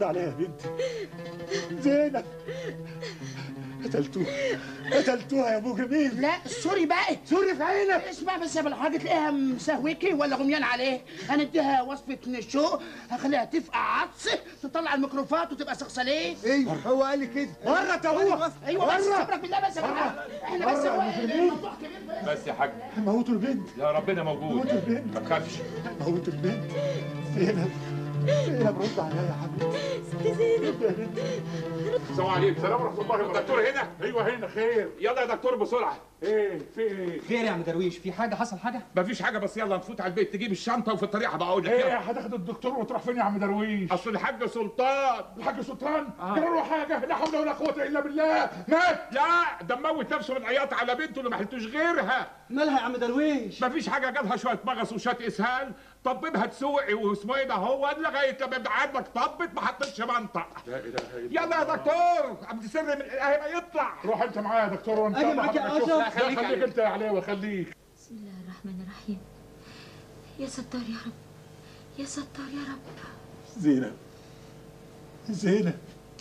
عليها يا بنتي زينب قتلتوها قتلتوها يا ابو جميل لا سوري بقى سوري في عينك اسمع بس يا بالحاجة تلاقيها مسهوكي ولا غميان عليه هنديها وصفة نشو هخليها تفقع عطس تطلع الميكروفات وتبقى سخسليه ايوه هو قال لي كده بره تهوه ايوه بس بره صبرك بالله بس يا بالحاجة. احنا بس هو الموضوع كبير بس. بس يا حاج موتوا البنت يا ربنا موجود موتوا البنت ما تخافش موتوا البنت زينب زينب رد عليا يا حبيبتي ست زينب يا بنتي السلام عليكم السلام ورحمه الله وبركاته الدكتور هنا ايوه هنا خير يلا يا دكتور بسرعه ايه في ايه خير يا عم درويش في حاجه حصل حاجه مفيش حاجه بس يلا نفوت على البيت تجيب الشنطه وفي الطريق هبقى اقول لك ايه يلا. هتاخد الدكتور وتروح فين يا عم درويش اصل الحاج سلطان الحاج سلطان آه. جرى له حاجه لا حول ولا قوه الا بالله مات لا ده مموت نفسه من عياط على بنته اللي ما حلتوش غيرها مالها يا عم درويش مفيش حاجه جابها شويه مغص وشويه اسهال طببها تسوقي واسمه ايه ده هو لغايه لما يبقى عندك طبت ما حطيتش منطق لا اله الا يلا يا دكتور عم تسر من الاله ما يطلع روح انت معايا يا دكتور وانت أجي معاك يا أشرف؟ لا خليك خليك انت يا علي وخليك بسم الله الرحمن الرحيم يا ستار يا رب يا ستار يا رب زينب زينب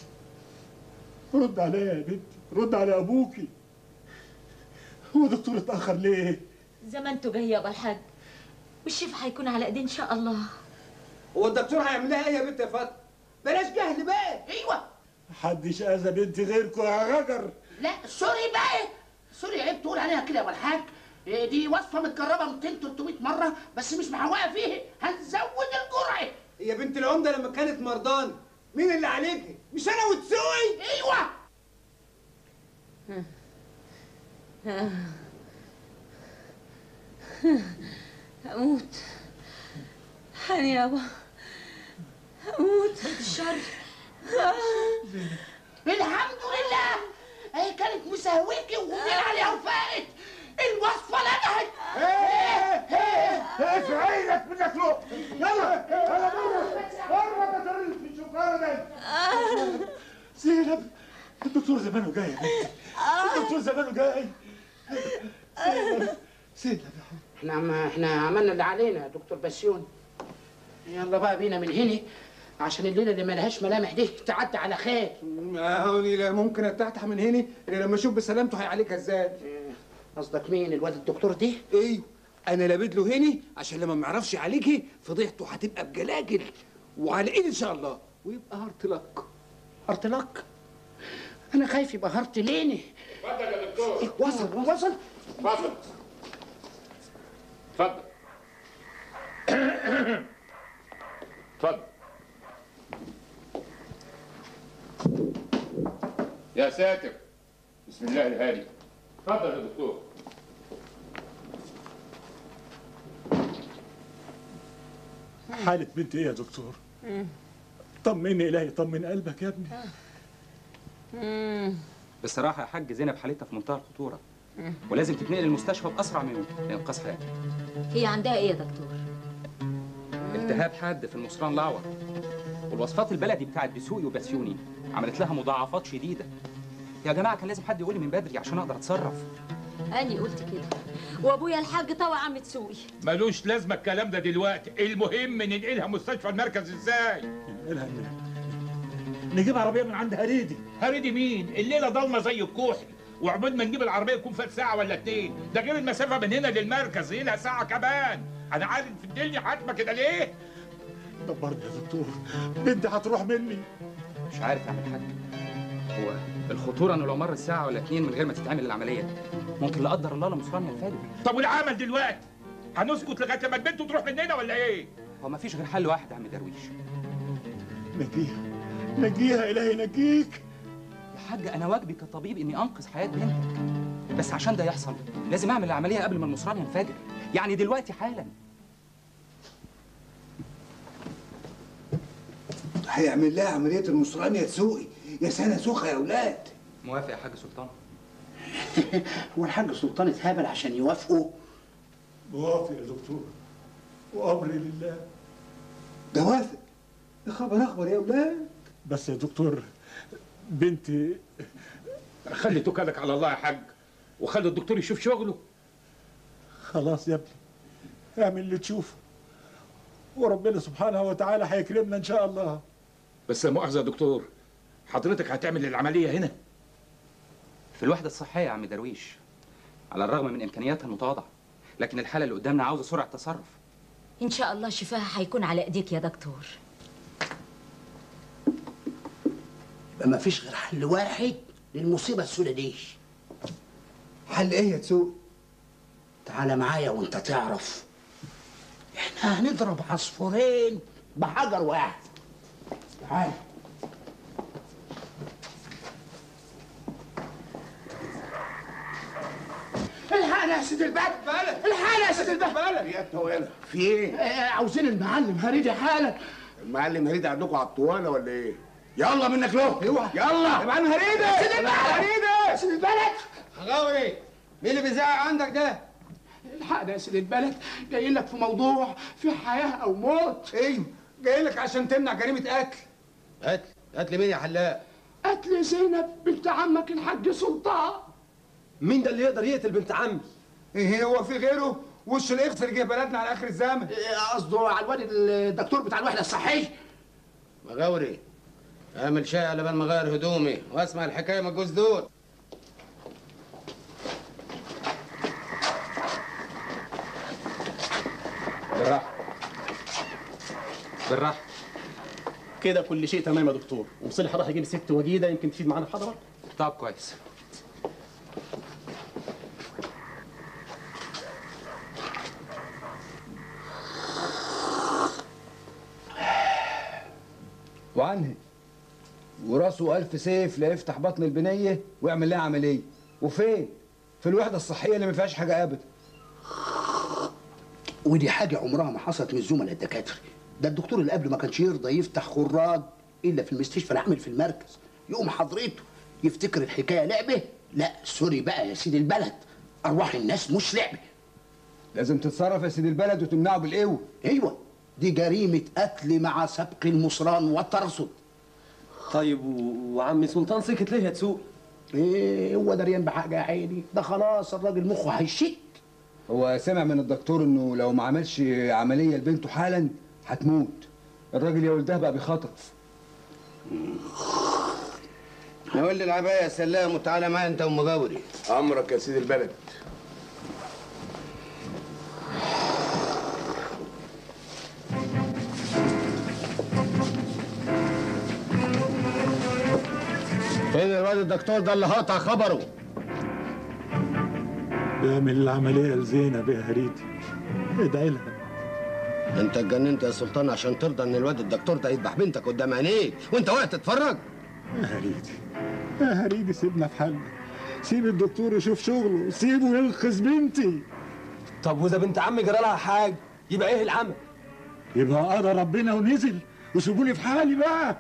رد عليا يا بنتي رد على ابوكي هو دكتور اتاخر ليه زمانته جاي يابا الحاج والشفا هيكون على ايديه ان شاء الله هو الدكتور هيعمل لها ايه يا بنت يا فاطمه بلاش جهل بقى ايوه محدش اذى بنتي غيركم يا غجر لا سوري بقى سوري عيب تقول عليها كده يا والحاج إيه دي وصفه متجربه 200 300 مره بس مش محوقه فيه هنزود الجرعه يا بنت العمده لما كانت مرضان مين اللي عليكي مش انا وتسوي ايوه هموت حني يابا هموت الشر الحمد لله هي كانت مسهوكي وغمين عليها وفاقت الوصفه نجحت ايه في عينك منك له يلا يلا بره بره ما تريد في الشوكولاته دي زينب الدكتور زمانه جاي يا بنتي الدكتور زمانه جاي زينب زينب يا حبيبي احنا عم احنا عملنا اللي علينا يا دكتور بسيون يلا بقى بينا من هنا عشان الليله اللي ملهاش ملامح دي تعدي على خير ما هوني لا ممكن اتحتح من هنا إلا لما اشوف بسلامته هيعالجها ازاي قصدك مين الواد الدكتور دي ايوه انا لابد له هنا عشان لما ما يعرفش يعالجها فضيحته هتبقى بجلاجل وعلى ايد ان شاء الله ويبقى هارت لك ارتلك انا خايف يبقى هرت ليني اتفضل يا دكتور وصل وصل اتفضل اتفضل اتفضل يا ساتر بسم الله الهادي اتفضل يا دكتور حالة بنتي ايه يا دكتور؟ طمني الهي طمن قلبك يا ابني بصراحه يا حاج زينب حالتها في منتهى الخطوره ولازم تتنقل المستشفى باسرع من لانقاذ حياتها هي عندها ايه يا دكتور التهاب حاد في المصران الاعور والوصفات البلدي بتاعت دسوقي وبسيوني عملت لها مضاعفات شديده يا جماعه كان لازم حد يقول لي من بدري عشان اقدر اتصرف اني قلت كده وابويا الحاج طوع عم تسوقي ملوش لازمه الكلام ده دلوقتي المهم ننقلها مستشفى المركز ازاي ننقلها نجيب عربية من عند هريدي هريدي مين الليله ضلمه زي الكحل وعقبال ما نجيب العربيه يكون فات ساعه ولا اتنين ده غير المسافه من هنا للمركز هنا ساعه كمان انا عارف في الدنيا حاتمه كده ليه دبرني يا دكتور بنتي هتروح مني مش عارف اعمل حاجه هو الخطوره انه لو مر ساعه ولا اتنين من غير ما تتعمل العمليه ممكن لا قدر الله المصران ينفجر طب والعمل دلوقتي هنسكت لغايه لما البنت تروح مننا ولا ايه هو ما فيش غير حل واحد يا عم درويش نجيها نجيها الهي نجيك يا حاج انا واجبي كطبيب اني انقذ حياه بنتك بس عشان ده يحصل لازم اعمل العمليه قبل ما المصران ينفجر يعني دلوقتي حالا هيعمل لها عمليه المصران يا تسوقي يا سنه سوخه يا اولاد موافق يا حاج سلطان هو الحاج سلطان اتهبل عشان يوافقوا موافق يا دكتور وامري لله ده وافق ده خبر اخبر يا اولاد بس يا دكتور بنتي خلي توكلك على الله يا حاج وخلي الدكتور يشوف شغله خلاص يا ابني اعمل اللي تشوفه وربنا سبحانه وتعالى هيكرمنا ان شاء الله بس لا مؤاخذه يا دكتور حضرتك هتعمل العمليه هنا في الوحدة الصحية يا عم درويش على الرغم من إمكانياتها المتواضعة لكن الحالة اللي قدامنا عاوزة سرعة تصرف ان شاء الله شفاها هيكون على ايديك يا دكتور يبقى ما فيش غير حل واحد للمصيبه السوداء دي حل ايه يا تسوق تعالى معايا وانت تعرف احنا هنضرب عصفورين بحجر واحد تعال الحقنا يا سيدي البلد الحقنا يا سيدي البلد يا التوالة في ايه؟ آه، عاوزين المعلم هريدي حالا المعلم هريد عندكم على الطوالة ولا ايه؟ يلا منك له اوعى. يلا يا معلم هريدة سيدي البلد هريدة سيدي البلد غاوري مين اللي بيزعق عندك ده؟ الحقنا يا سيدي البلد جاي لك في موضوع في حياه او موت ايوه جاي لك عشان تمنع جريمة قتل قتل قتل مين يا حلاق قتل زينب بنت عمك الحاج سلطان مين ده اللي يقدر يقتل بنت عمي؟ ايه هو في غيره؟ وش الاخس اللي جه بلدنا على اخر الزمن آه، قصده على الواد الدكتور بتاع الوحده الصحيه مغاوري اعمل شاي على بال ما اغير هدومي واسمع الحكايه من الجوز دول بالراحة بالراحة كده كل شيء تمام يا دكتور ومصلح راح يجيب ست وجيده يمكن تفيد معانا في حضرتك طب كويس وعنه وراسه ألف سيف لا يفتح بطن البنية ويعمل لها عملية وفين؟ في الوحدة الصحية اللي ما فيهاش حاجة أبدا ودي حاجه عمرها ما حصلت من الزملاء الدكاتره ده الدكتور اللي قبله ما كانش يرضى يفتح خراج الا في المستشفى العامل في المركز يقوم حضرته يفتكر الحكايه لعبه لا سوري بقى يا سيدي البلد ارواح الناس مش لعبه لازم تتصرف يا سيدي البلد وتمنعه بالقوة ايوه دي جريمه قتل مع سبق المصران والترصد طيب و... وعمي سلطان سكت ليه يا تسوق ايه هو دريان بحاجه يا عيني ده خلاص الراجل مخه هيشت هو سمع من الدكتور إنه لو ما عملش عملية لبنته حالا هتموت الراجل يا ولدها بقى بيخاطر نولي العبايه يا سلام وتعالى معايا انت ومغاوري امرك يا سيدي البلد فين الواد الدكتور ده اللي هقطع خبره بعمل العملية لزينب يا هريدي ادعي لها انت اتجننت يا سلطان عشان ترضى ان الواد الدكتور ده يذبح بنتك قدام عينيك وانت واقف تتفرج يا هريدي يا هريدي سيبنا في حالنا سيب الدكتور يشوف شغله سيبه ينقذ بنتي طب واذا بنت عمي جرى لها حاجه يبقى ايه العمل يبقى قضى ربنا ونزل وسيبوني في حالي بقى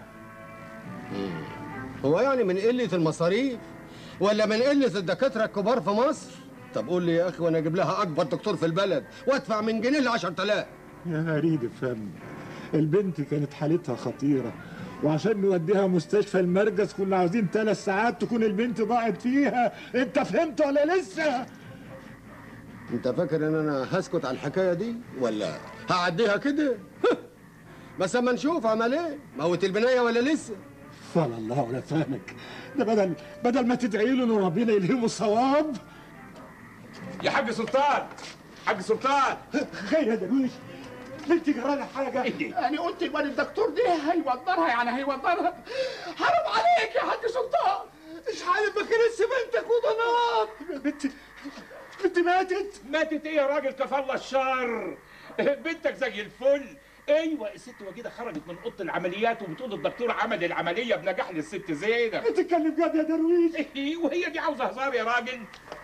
هو يعني من قله المصاريف ولا من قله الدكاتره الكبار في مصر طب قول لي يا اخي وانا اجيب لها اكبر دكتور في البلد وادفع من جنيه ل 10000 يا هريدي فهم البنت كانت حالتها خطيرة وعشان نوديها مستشفى المركز كنا عاوزين ثلاث ساعات تكون البنت ضاعت فيها انت فهمت ولا لسه انت فاكر ان انا هسكت على الحكايه دي ولا هعديها كده بس اما نشوف عمل ايه موت البنايه ولا لسه فلا الله ولا فهمك ده بدل بدل ما تدعي له ان ربنا يلهمه الصواب يا حاج سلطان حاج سلطان خير يا درويش بنتي جرالها حاجة انا قلت الواد الدكتور ده هيوضرها يعني هيوضرها حرام عليك يا حاج سلطان مش عارف ما كانتش بنتك وضنات بنتي بنتي ماتت ماتت ايه يا راجل كفى الله الشر بنتك زي الفل ايوه الست وجيده خرجت من اوضه العمليات وبتقول الدكتور عمل العمليه بنجاح للست زينب بتتكلم جد يا درويش إيه، وهي دي عاوزه هزار يا راجل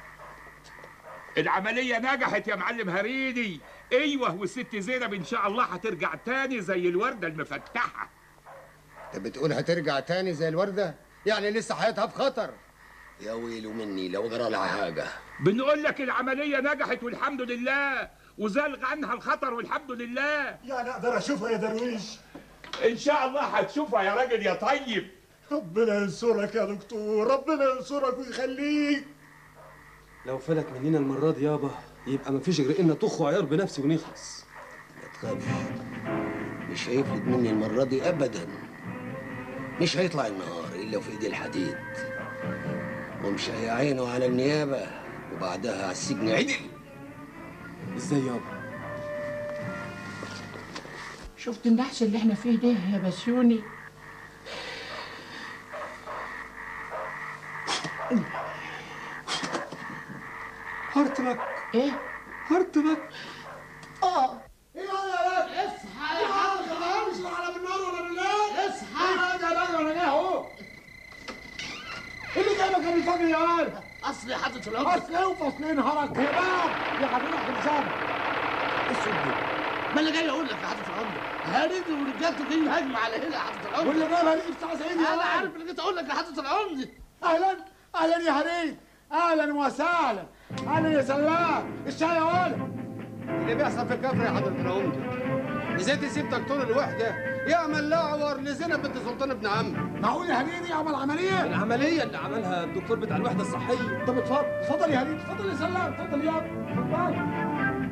العمليه نجحت يا معلم هريدي ايوه والست زينب ان شاء الله هترجع تاني زي الورده المفتحه انت بتقول هترجع تاني زي الورده يعني لسه حياتها في خطر يا ويلو مني لو جرى لها حاجه بنقول لك العمليه نجحت والحمد لله وزال عنها الخطر والحمد لله يعني اقدر اشوفها يا درويش ان شاء الله هتشوفها يا راجل يا طيب ربنا ينصرك يا دكتور ربنا ينصرك ويخليك لو فلت مننا المره دي يابا يبقى مفيش غير ان طخ وعيار بنفسي ونخلص ما تخافش مش هيفلت مني المره دي ابدا مش هيطلع النهار الا في ايدي الحديد ومش هيعينوا على النيابه وبعدها على السجن عدل ازاي يابا شفت النحس اللي احنا فيه ده يا بسيوني هرتلك ايه هرتلك اه ايه يا ولد اصحى يا حضرة مش على بالنار ولا بالليل اصحى ايه يا بقى وانا جاي اهو إيه اللي جايبك قبل الفجر يا ولد اصل يا حضرة العمر اصل ايه وفصلين نهارك يا باب يا حبيبي احنا سامع اسود ما انا جاي اقول لك يا حضرة العمر هارد ورجالته جايين هجمة على هنا يا حضرة العمر واللي جايبها ليه بتاع زيني يا انا ولد عارف اللي جيت اقول لك يا حضرة العمر اهلا اهلا يا هريد اهلا وسهلا اهلا يا سلام الشاي يا ولد اللي بيحصل في الكفر يا حضرة العمدة ازاي تسيب دكتور الوحدة يعمل لعور لزينب بنت سلطان ابن عمي معقول يا هريدي عمل عمليه العمليه اللي عملها الدكتور بتاع الوحده الصحيه طب اتفضل اتفضل يا هريدي اتفضل يا سلام اتفضل يا ابني اتفضل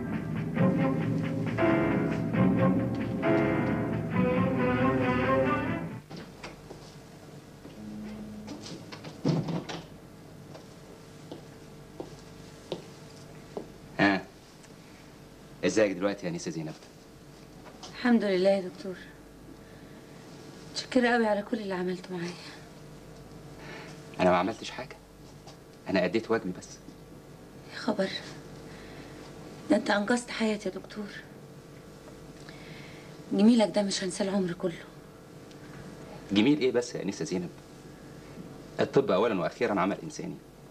ها ازيك دلوقتي يا انسه زينب الحمد لله يا دكتور متشكرة قوي على كل اللي عملته معايا انا ما عملتش حاجه انا اديت واجبي بس يا خبر ده انت انقذت حياتي يا دكتور جميلك ده مش هنساه العمر كله جميل ايه بس يا انسه زينب الطب اولا واخيرا عمل انساني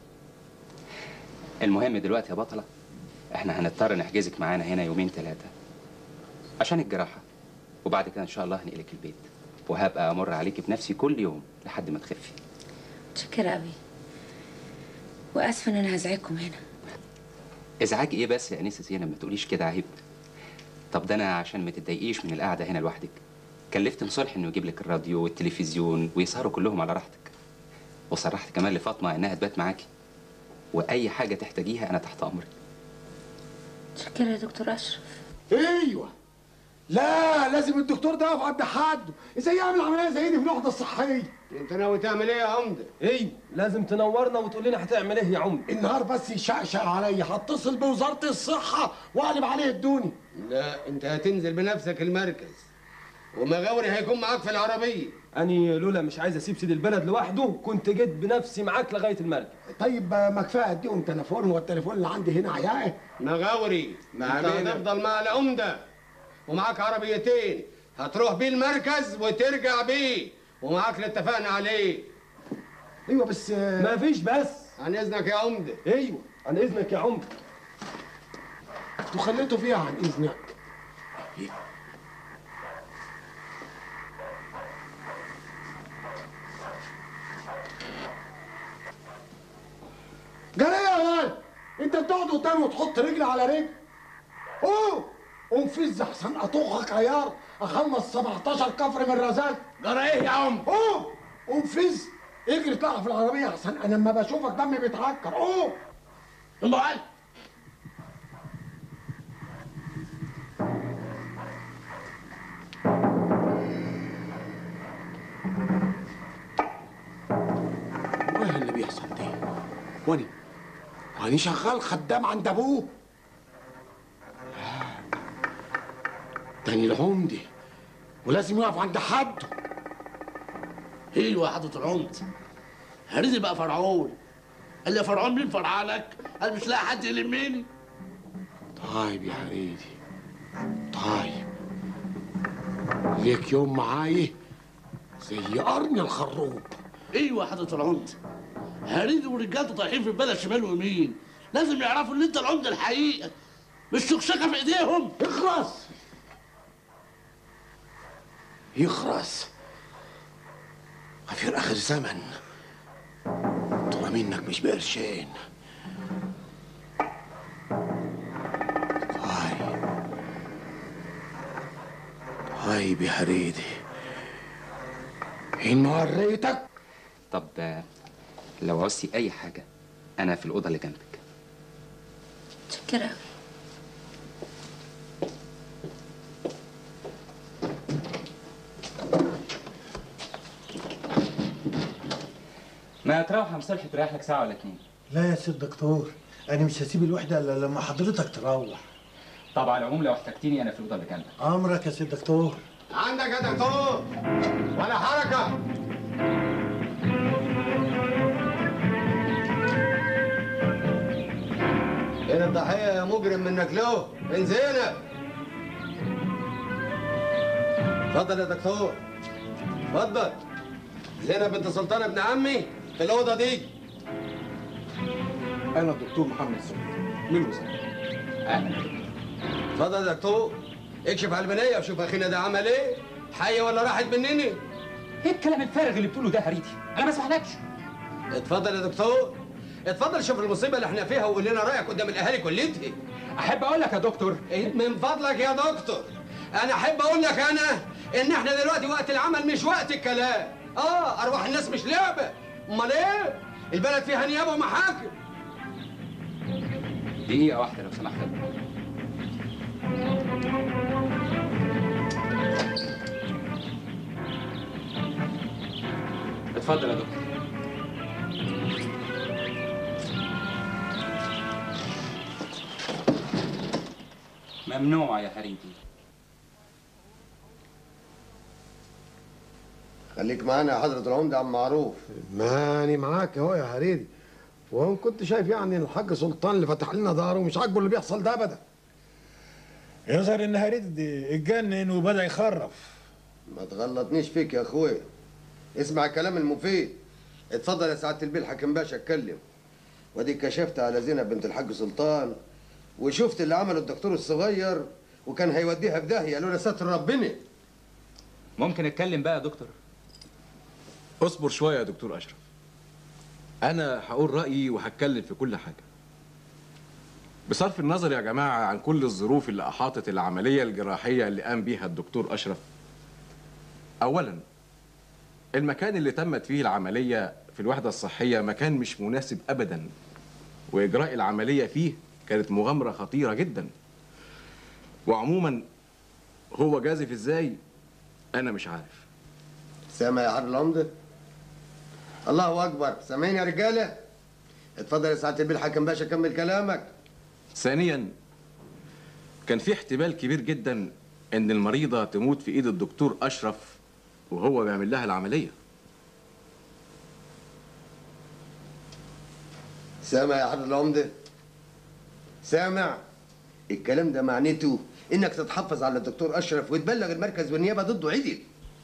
المهم دلوقتي يا بطله احنا هنضطر نحجزك معانا هنا يومين ثلاثه عشان الجراحه وبعد كده ان شاء الله هنقلك البيت وهبقى امر عليكي بنفسي كل يوم لحد ما تخفي متشكرة قوي واسفة ان انا هزعجكم هنا ازعاج ايه بس يا انسه زينب ما تقوليش كده عيب طب ده انا عشان ما تتضايقيش من القعده هنا لوحدك كلفت مصالح انه يجيب لك الراديو والتلفزيون ويسهروا كلهم على راحتك وصرحت كمان لفاطمه انها تبات معاكي واي حاجه تحتاجيها انا تحت امرك متشكرة يا دكتور اشرف ايوه لا لازم الدكتور ده يقف عند حد ازاي يعمل عمليه زي دي في الوحده الصحيه انت ناوي تعمل ايه يا عمدة ايوه لازم تنورنا وتقول لنا هتعمل ايه يا عم النهار بس يشقشق عليا هتصل بوزاره الصحه واقلب عليه الدنيا لا انت هتنزل بنفسك المركز ومغاوري هيكون معاك في العربية اني لولا مش عايز اسيب سيد البلد لوحده كنت جيت بنفسي معاك لغايه المركز طيب ما كفايه اديهم تليفون والتليفون اللي عندي هنا عياقه مغاوري مع انت مين؟ هتفضل مع العمدة ومعاك عربيتين هتروح بيه المركز وترجع بيه ومعاك اللي اتفقنا عليه ايوه بس ما فيش بس عن اذنك يا عمدة ايوه عن اذنك يا عم انتوا خليتوا فيها عن اذنك جري يا ولد انت بتقعد قدامي وتحط رجل على رجل اوه قوم فز احسن اطخك عيار اخلص 17 كفر من رزاق جرى ايه يا عم اوه قوم فز اجري اطلع في العربيه احسن انا لما بشوفك دمي بيتعكر اوه امال ايه اللي بيحصل ده واني واني شغال خدام عند ابوه تاني العمدي ولازم يقف عند حد ايوه يا حضرة العمد هريدي بقى فرعون قال يا فرعون مين فرعانك؟ قال مش لاقي حد يلمني طيب يا حريدي طيب ليك يوم معاي زي قرن الخروب ايوه يا حضرة العمد هريدي ورجالته طايحين في البلد شمال ويمين لازم يعرفوا ان انت العمده الحقيقه مش شكشكه في ايديهم يخرس يخرس غفير اخر زمن طول منك مش بقرشين طيب طيب يا حريدي إن وريتك طب آه، لو عوزتي اي حاجه انا في الاوضه اللي جنبك متشكرة قوي ما تروح يا مصلحي تريح لك ساعه ولا اتنين لا يا سيد دكتور انا مش هسيب الوحده الا لما حضرتك تروح طبعا على العموم لو احتجتني انا في الاوضه اللي جنبك امرك يا سيد دكتور عندك يا دكتور ولا حركة هنا الضحية يا مجرم منك له من زينب اتفضل يا دكتور اتفضل زينب بنت سلطان ابن عمي في الأوضة دي انا الدكتور محمد سعيد من الوزاره اهلا اتفضل يا دكتور اكشف على البنية وشوف اخينا ده عمل ايه حية ولا راحت منني ايه الكلام الفارغ اللي بتقوله ده يا هريدي انا ما اسمحلكش اتفضل يا دكتور اتفضل شوف المصيبة اللي احنا فيها وقول لنا رأيك قدام الأهالي كلتها احب اقول لك يا دكتور إيه من فضلك يا دكتور انا احب اقول لك انا ان احنا دلوقتي وقت العمل مش وقت الكلام اه ارواح الناس مش لعبه امال ايه البلد فيها نيابه ومحاكم دقيقه واحده لو سمحت اتفضل يا دكتور ممنوع يا هريدي خليك معانا يا حضره العمده عم معروف ماني معاك اهو يا هريدي وهو كنت شايف يعني الحاج سلطان اللي فتح لنا داره ومش عاجبه اللي بيحصل ده ابدا يظهر ان هريد اتجنن وبدا يخرف ما تغلطنيش فيك يا اخويا اسمع الكلام المفيد اتفضل يا سعاده البيه الحاكم باشا اتكلم وادي كشفت على زينب بنت الحاج سلطان وشفت اللي عمله الدكتور الصغير وكان هيوديها في داهيه لولا ستر ربنا ممكن اتكلم بقى يا دكتور اصبر شويه يا دكتور اشرف انا هقول رايي وهتكلم في كل حاجه بصرف النظر يا جماعه عن كل الظروف اللي احاطت العمليه الجراحيه اللي قام بيها الدكتور اشرف اولا المكان اللي تمت فيه العمليه في الوحده الصحيه مكان مش مناسب ابدا واجراء العمليه فيه كانت مغامره خطيره جدا وعموما هو جازف ازاي انا مش عارف سامع يا حضره العمده الله اكبر سامعين يا رجاله اتفضل يا سعاده البيه الحاكم باشا كمل كلامك ثانيا كان في احتمال كبير جدا ان المريضه تموت في ايد الدكتور اشرف وهو بيعمل لها العمليه سامع يا حضره العمده سامع الكلام ده معناته انك تتحفظ على الدكتور اشرف وتبلغ المركز والنيابه ضده عدل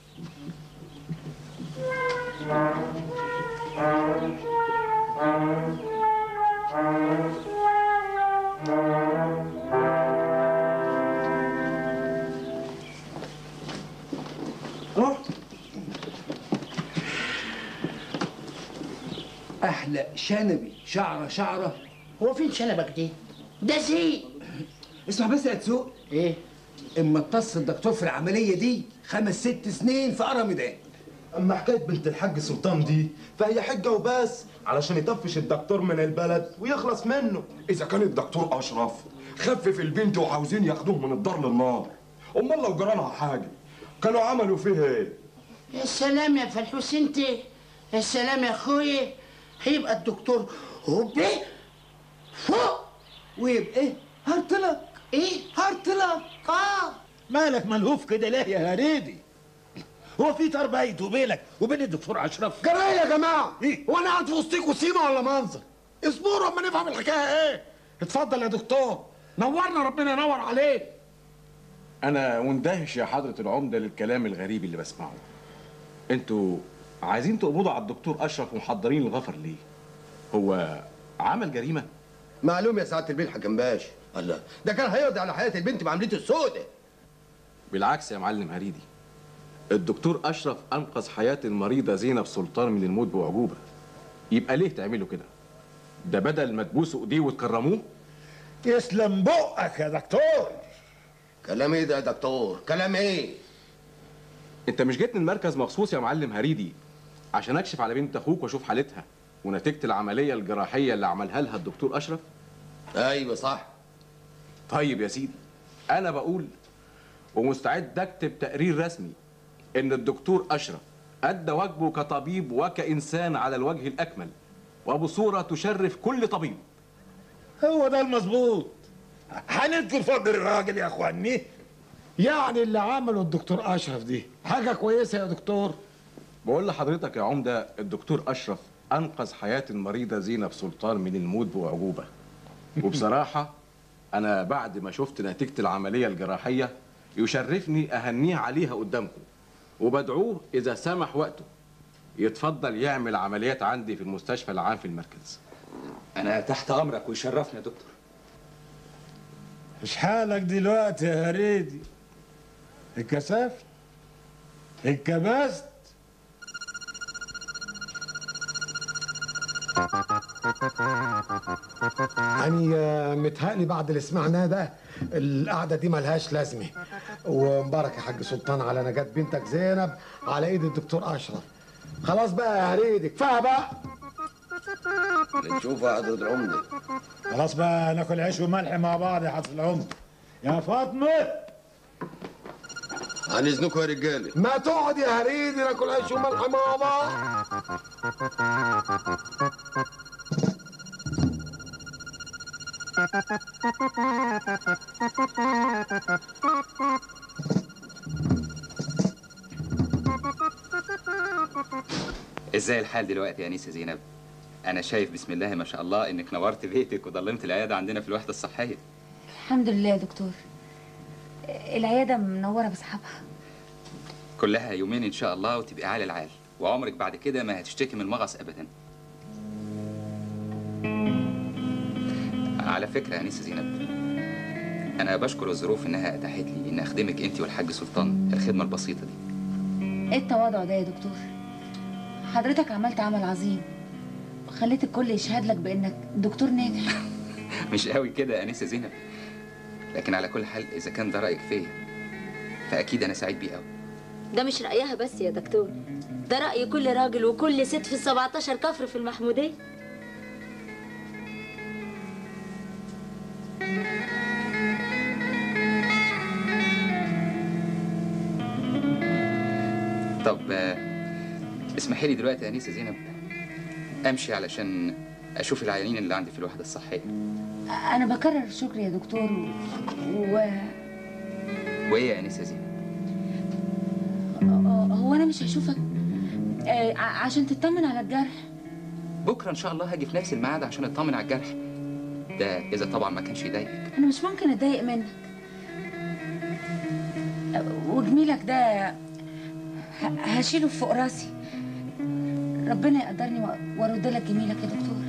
احلى شنبي شعره شعره هو فين شنبك دي ده زي اسمع بس يا تسوق ايه اما اتصل الدكتور في العمليه دي خمس ست سنين في قرم ده اما حكايه بنت الحاج سلطان دي فهي حجه وبس علشان يطفش الدكتور من البلد ويخلص منه اذا كان الدكتور اشرف خفف البنت وعاوزين ياخدوه من الدار للنار امال لو جرالها حاجه كانوا عملوا فيها ايه يا سلام يا فلحوس انت يا سلام يا اخويا هيبقى الدكتور هوبي فوق ويبقى ايه هرطلق ايه هرطلق اه مالك ملهوف كده ليه يا هريدي هو في تربيت وبينك وبين الدكتور اشرف جرى ايه يا جماعه هو انا قاعد في وسطيكوا سيما ولا منظر اصبروا اما نفهم الحكايه ايه اتفضل يا دكتور نورنا ربنا ينور عليك انا مندهش يا حضره العمده للكلام الغريب اللي بسمعه انتوا عايزين تقبضوا على الدكتور اشرف ومحضرين الغفر ليه هو عمل جريمه معلوم يا سعاده البيه الحكم باشا الله ده كان هيقضي على حياه البنت بعملته السوداء بالعكس يا معلم هريدي الدكتور اشرف انقذ حياه المريضه زينب سلطان من الموت باعجوبه يبقى ليه تعملوا كده ده بدل ما تبوسوا ايديه وتكرموه يسلم بقك يا دكتور كلام ايه ده يا دكتور كلام ايه انت مش جيت من المركز مخصوص يا معلم هريدي عشان اكشف على بنت اخوك واشوف حالتها ونتيجه العمليه الجراحيه اللي عملها لها الدكتور اشرف ايوه صح طيب يا سيدي انا بقول ومستعد اكتب تقرير رسمي ان الدكتور اشرف أدى واجبه كطبيب وكإنسان على الوجه الأكمل وبصورة تشرف كل طبيب هو ده المظبوط هنذكر فضل الراجل يا اخواني يعني اللي عمله الدكتور اشرف دي حاجه كويسه يا دكتور بقول لحضرتك يا عمدة الدكتور أشرف أنقذ حياة المريضة زينب سلطان من الموت بأعجوبة وبصراحة أنا بعد ما شفت نتيجة العملية الجراحية يشرفني أهنيه عليها قدامكم وبدعوه إذا سمح وقته يتفضل يعمل عمليات عندي في المستشفى العام في المركز أنا تحت أمرك ويشرفني يا دكتور ايش حالك دلوقتي يا هريدي اتكسفت اتكبست يعني آه، متهيألي بعد اللي سمعناه ده القعدة دي ملهاش لازمة ومبارك يا حاج سلطان على نجاة بنتك زينب على ايد الدكتور أشرف خلاص بقى يا هريدي كفاية بقى اللي تشوفها يا حضرة العمدة خلاص بقى ناكل عيش وملح مع بعض يا حضرة العمدة يا فاطمة عن اذنكم يا رجالة ما تقعد يا هريدي ناكل عيش وملح مع بعض ازاي الحال دلوقتي يا انسه زينب انا شايف بسم الله ما شاء الله انك نورت بيتك وضلمت العياده عندنا في الوحده الصحيه الحمد لله يا دكتور العيادة منورة بأصحابها كلها يومين ان شاء الله وتبقي عال العال وعمرك بعد كده ما هتشتكي من المغص ابدا على فكره يا انسه زينب انا بشكر الظروف انها اتاحت لي ان اخدمك انت والحاج سلطان الخدمه البسيطه دي ايه التواضع ده يا دكتور حضرتك عملت عمل عظيم خليت الكل يشهد لك بانك دكتور ناجح مش قوي كده يا انسه زينب لكن على كل حال اذا كان ده رايك فيا فاكيد انا سعيد بيه قوي ده مش رأيها بس يا دكتور ده رأي كل راجل وكل ست في السبعتاشر كفر في المحمودية طب آه، اسمحي لي دلوقتي يا انسه زينب امشي علشان اشوف العيانين اللي عندي في الوحده الصحيه انا بكرر شكري يا دكتور و... و... وايه يا انسه زينب هو انا مش هشوفك آه، ع- عشان تطمن على الجرح بكره ان شاء الله هاجي في نفس الميعاد عشان اطمن على الجرح ده اذا طبعا ما كانش يضايقك انا مش ممكن اتضايق منك آه، وجميلك ده ه- هشيله فوق راسي ربنا يقدرني و- وارد لك جميلك يا دكتور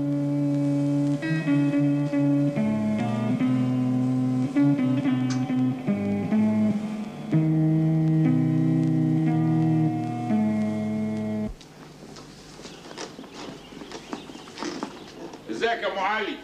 ازيك يا ام علي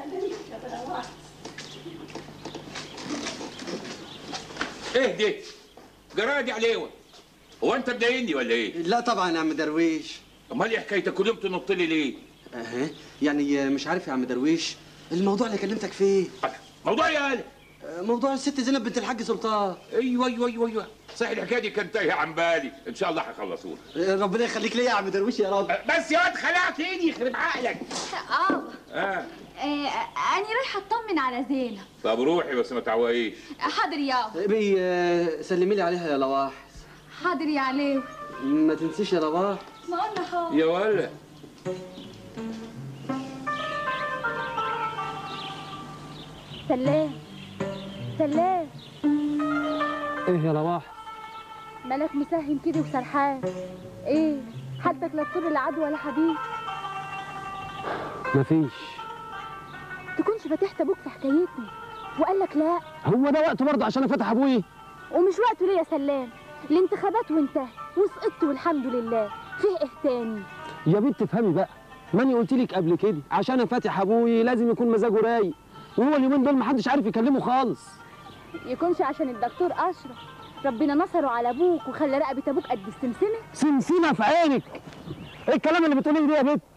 ايه دي جرادي عليوه هو انت مضايقني ولا ايه لا طبعا يا عم درويش امال ايه حكايتك كل يوم تنط لي ليه اها يعني مش عارف يا عم درويش الموضوع اللي كلمتك فيه موضوع يا قال موضوع الست زينب بنت الحاج سلطان ايوه ايوه ايوه ايوه صحيح الحكايه دي كانت تايهه عن بالي ان شاء الله هيخلصوها ربنا يخليك ليا يا عم درويش يا رب بس يا واد خلعت ايدي يخرب عقلك اه اه آه، أنا رايحة أطمن على زينب طب روحي بس ما تعوقيش حاضر يا بي آه، سلمي لي عليها يا لواح حاضر يا عليو ما تنسيش يا لواح ما قلنا حاضر يا ولا سلام سلام ايه يا لواح مالك مساهم كده وسرحان ايه حالتك لا تطر لا عدو ولا حبيب مفيش تكونش فتحت ابوك في حكايتنا وقال لك لا هو ده وقته برضه عشان افتح ابوي ومش وقته ليه يا سلام الانتخابات وانتهت وسقطت والحمد لله فيه ايه تاني يا بنت افهمي بقى ماني قلت لك قبل كده عشان فاتح ابوي لازم يكون مزاجه رايق وهو اليومين دول محدش عارف يكلمه خالص يكونش عشان الدكتور اشرف ربنا نصره على ابوك وخلى رقبه ابوك قد السمسمه سمسمه في عينك ايه الكلام اللي بتقوليه ده يا بنت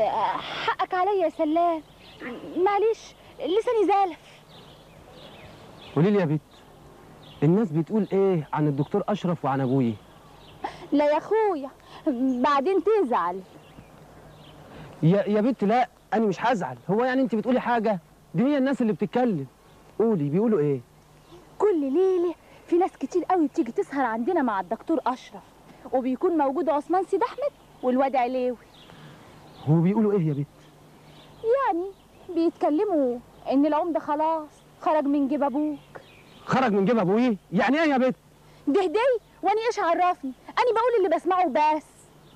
حقك عليا يا سلام معلش لساني زالف قولي لي يا بت الناس بتقول ايه عن الدكتور اشرف وعن ابويا لا يا اخويا بعدين تزعل يا يا بت لا انا مش هزعل هو يعني انت بتقولي حاجه دي هي الناس اللي بتتكلم قولي بيقولوا ايه كل ليله في ناس كتير قوي بتيجي تسهر عندنا مع الدكتور اشرف وبيكون موجود عثمان سيد احمد والواد عليوي هو بيقولوا ايه يا بت يعني بيتكلموا ان العمده خلاص خرج من جيب ابوك خرج من جيب ابويا يعني ايه يا بت ده هدي وانا ايش عرفني انا بقول اللي بسمعه بس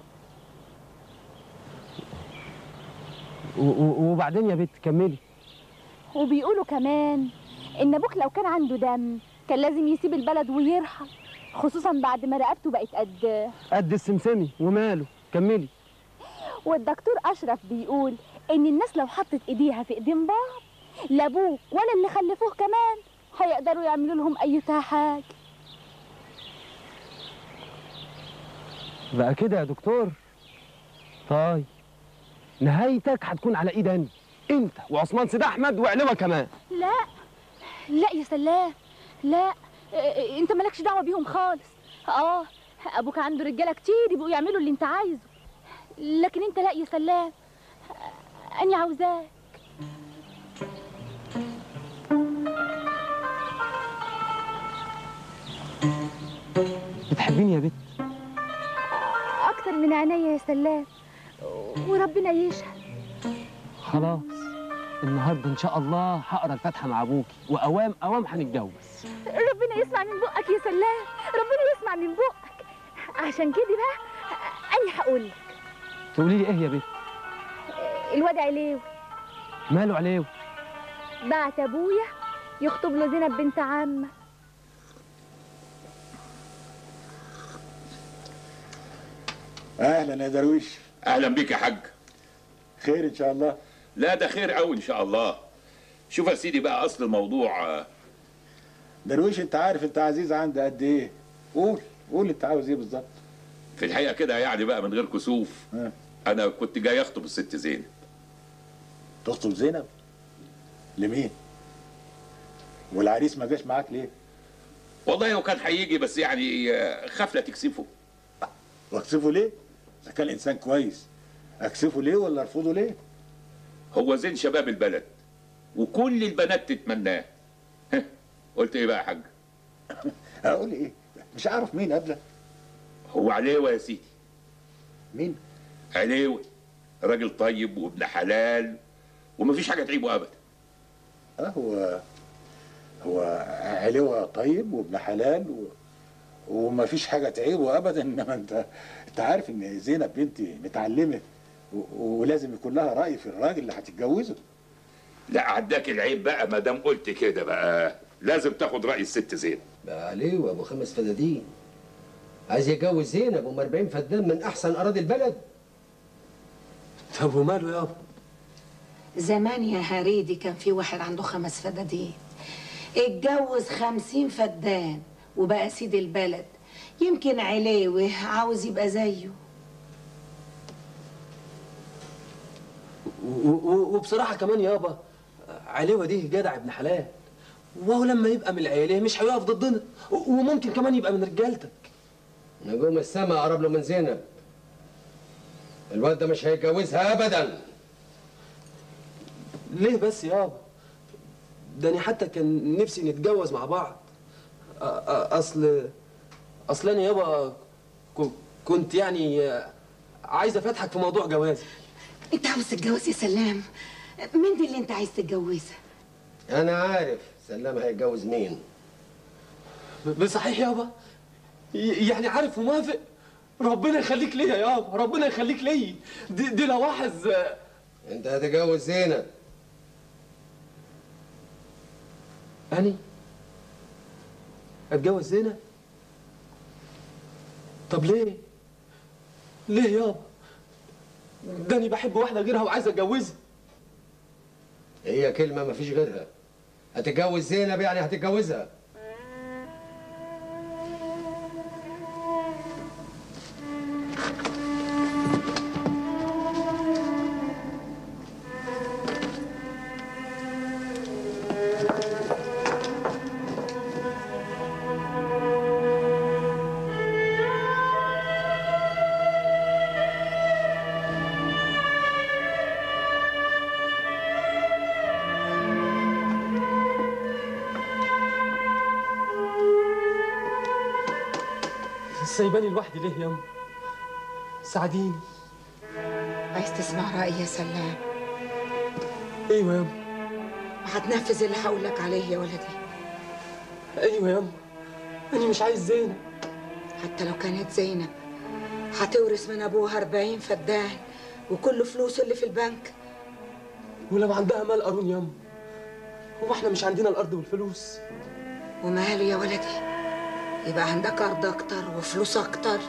و- و- وبعدين يا بت كملي وبيقولوا كمان ان ابوك لو كان عنده دم كان لازم يسيب البلد ويرحل خصوصا بعد ما رقبته بقت قد قد السمسمي وماله كملي والدكتور اشرف بيقول ان الناس لو حطت ايديها في ايدين بعض لا ابوك ولا اللي خلفوه كمان هيقدروا يعملوا لهم اي حاجه بقى كده يا دكتور طيب نهايتك هتكون على ايد انا انت وعثمان سيد احمد وعلوه كمان لا لا يا سلام لا إيه، انت مالكش دعوه بيهم خالص اه ابوك عنده رجاله كتير يبقوا يعملوا اللي انت عايزه لكن انت لا يا سلام اني عاوزاك بتحبيني يا بت اكتر من عينيا يا سلام وربنا يشهد خلاص النهارده ان شاء الله هقرا الفاتحه مع ابوكي واوام اوام هنتجوز ربنا يسمع من بقك يا سلام ربنا يسمع من بقك عشان كده بقى انا هقول لك تقولي لي ايه يا بت الواد عليوي ماله عليه بعت ابويا يخطب له زينب بنت عمه اهلا يا درويش اهلا بيك يا حاج خير ان شاء الله لا ده خير قوي ان شاء الله شوف يا سيدي بقى اصل الموضوع آه، درويش انت عارف انت عزيز عندي قد ايه قول قول انت عاوز ايه بالظبط في الحقيقه كده يعني بقى من غير كسوف انا كنت جاي اخطب الست زينب تخطب زينب لمين والعريس ما جاش معاك ليه والله هو كان هيجي بس يعني آه، خاف لا تكسفه واكسفه ليه اذا كان انسان كويس اكسفه ليه ولا ارفضه ليه هو زين شباب البلد وكل البنات تتمناه هه، قلت ايه بقى يا حاج اقول ايه مش عارف مين قبلك هو عليوه يا سيدي مين عليوه راجل طيب وابن حلال ومفيش حاجه تعيبه ابدا اه هو هو علوة طيب وابن حلال و... وما فيش حاجة تعيبه أبدا إنما أنت أنت عارف إن زينب بنتي متعلمة و... ولازم يكون لها رأي في الراجل اللي هتتجوزه لا عداك العيب بقى ما دام قلت كده بقى لازم تاخد راي الست زينب بقى عليه وابو خمس فدادين عايز يتجوز زينب ام 40 فدان من احسن اراضي البلد طب وماله يابا زمان يا هريدي كان في واحد عنده خمس فدادين اتجوز خمسين فدان وبقى سيد البلد يمكن عليوي عاوز يبقى زيه و- و- وبصراحه كمان يابا عليوه دي جدع ابن حلال وهو لما يبقى من العيله مش هيقف ضدنا و- وممكن كمان يبقى من رجالتك نجوم السما قرب له من زينب الواد ده مش هيتجوزها ابدا ليه بس يابا ده انا حتى كان نفسي نتجوز مع بعض أ- أ- اصل اصل انا يابا ك- كنت يعني عايز افتحك في موضوع جوازي انت عاوز تتجوز يا سلام مين دي اللي انت عايز تتجوزها انا عارف سلام هيتجوز مين بصحيح يابا ي- يعني عارف وموافق ربنا يخليك ليا يابا ربنا يخليك ليا دي, دي لواحظ انت هتتجوز زينب أني أتجوز زينب طب ليه؟ ليه يابا؟ ده أنا بحب واحدة غيرها وعايز أتجوزها هي كلمه مفيش غيرها هتتجوز زينب يعني هتتجوزها سايباني لوحدي ليه ياما ساعديني عايز تسمع رأيي يا سلام ايوه ياما وهتنفذ اللي هقولك عليه يا ولدي ايوه ياما انا مش عايز زينب حتى لو كانت زينب هتورث من ابوها 40 فدان وكل فلوسه اللي في البنك ولو عندها مال قارون ياما هو احنا مش عندنا الارض والفلوس وماله يا ولدي يبقى عندك ارض اكتر وفلوس اكتر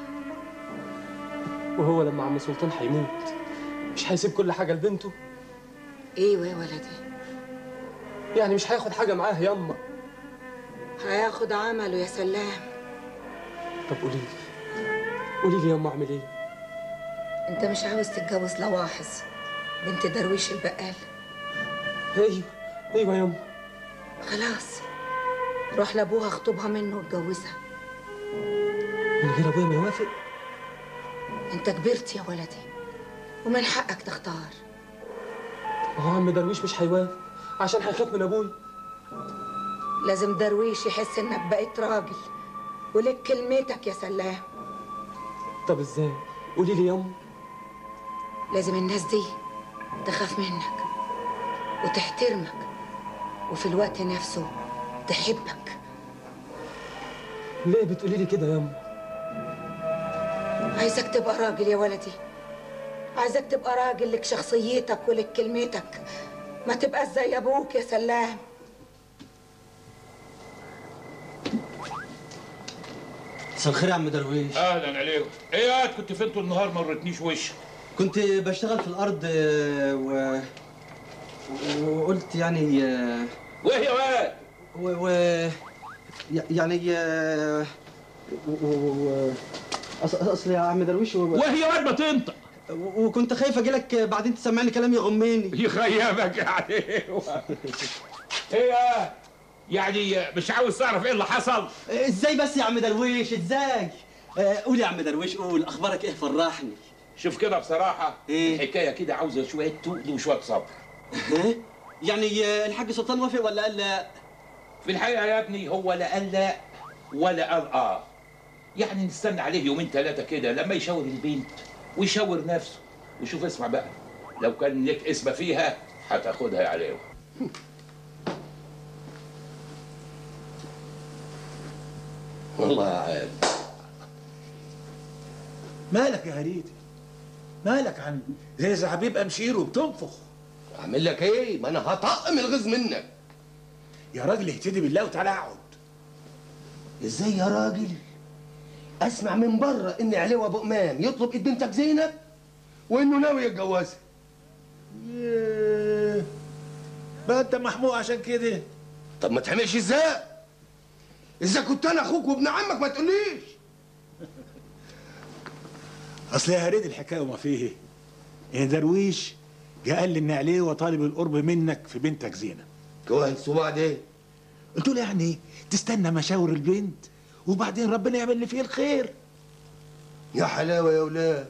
وهو لما عم سلطان هيموت مش هيسيب كل حاجه لبنته ايوه يا ولدي يعني مش هياخد حاجه معاه ياما هياخد عمله يا سلام طب قولي لي قولي لي ياما اعمل ايه انت مش عاوز تتجوز لواحظ بنت درويش البقال ايوه ايوه ياما خلاص روح لابوها اخطبها منه واتجوزها من غير ابويا ما يوافق انت كبرت يا ولدي ومن حقك تختار ما هو عم درويش مش هيوافق عشان هيخاف من ابويا لازم درويش يحس انك بقيت راجل ولك كلمتك يا سلام طب ازاي قولي لي ياما لازم الناس دي تخاف منك وتحترمك وفي الوقت نفسه تحبك ليه بتقولي لي كده ياما عايزك تبقى راجل يا ولدي عايزك تبقى راجل لك شخصيتك ولك كلمتك ما تبقاش زي ابوك يا سلام مساء الخير يا عم درويش اهلا عليكم ايه يا واد كنت فين طول النهار ما وريتنيش وشك كنت بشتغل في الارض آه، و... وقلت يعني آه، وايه يا واد و... و... ي- يعني آه، و... و... أص... اصل يا عم درويش و... وهي واد ما تنطق و- وكنت خايف اجي لك بعدين تسمعني كلام يغمني يخيبك يعني ايه يا يعني مش عاوز تعرف ايه اللي حصل ازاي بس يا عم درويش ازاي آه، قول يا عم درويش قول اخبارك ايه فرحني شوف كده بصراحه إيه؟ الحكايه كده عاوزه شويه تقل وشويه صبر يعني آه، الحاج سلطان وافق ولا قال لا في الحقيقه يا ابني هو لا قال لا ولا قال اه يعني نستنى عليه يومين ثلاثه كده لما يشاور البنت ويشاور نفسه وشوف اسمع بقى لو كان لك اسم فيها هتاخدها يا عليو والله يا عيال مالك يا هريدي مالك يا عم زي زعبيب امشير وبتنفخ اعمل لك ايه ما انا هطقم الغيظ منك يا راجل اهتدي بالله وتعالى اقعد ازاي يا راجل اسمع من بره ان علي ابو امام يطلب ايد بنتك زينب وانه ناوي يتجوزها ياه. بقى انت محموق عشان كده طب ما تعملش ازاي اذا كنت انا اخوك وابن عمك ما تقوليش اصل يا هريدي الحكايه وما فيه ان درويش جه قال لي ان عليه وطالب القرب منك في بنتك زينب كويس وبعدين قلت له يعني ايه تستنى مشاور البنت وبعدين ربنا يعمل اللي فيه الخير يا حلاوه يا ولاد